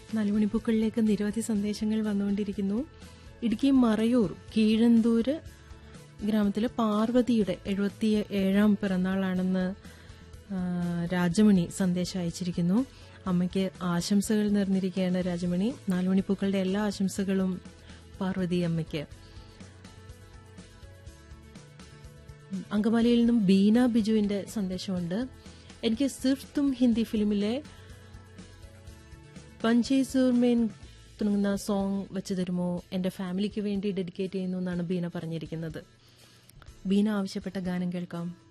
നാലുമണിപ്പൂക്കളിലേക്ക് നിരവധി സന്ദേശങ്ങൾ വന്നുകൊണ്ടിരിക്കുന്നു ഇടുക്കി മറയൂർ കീഴന്തൂര് ഗ്രാമത്തിലെ പാർവതിയുടെ എഴുപത്തി ഏഴാം പിറന്നാളാണെന്ന് ആ, രാജമണി സന്ദേശം അയച്ചിരിക്കുന്നു അമ്മയ്ക്ക് ആശംസകൾ നേർന്നിരിക്കുകയാണ് രാജമണി നാലുമണിപ്പൂക്കളുടെ എല്ലാ ആശംസകളും പാർവതി അമ്മയ്ക്ക് അങ്കമാലിയിൽ നിന്നും ബീന ബിജുവിന്റെ സന്ദേശമുണ്ട് എനിക്ക് സിർഫ് തും ഹിന്ദി ഫിലിമിലെ പഞ്ചേസൂർ മേൻ തുടങ്ങുന്ന സോങ് വെച്ച് തരുമോ എന്റെ ഫാമിലിക്ക് വേണ്ടി ഡെഡിക്കേറ്റ് ചെയ്യുന്നു എന്നാണ് ബീന പറഞ്ഞിരിക്കുന്നത് ബീന ആവശ്യപ്പെട്ട ഗാനം കേൾക്കാം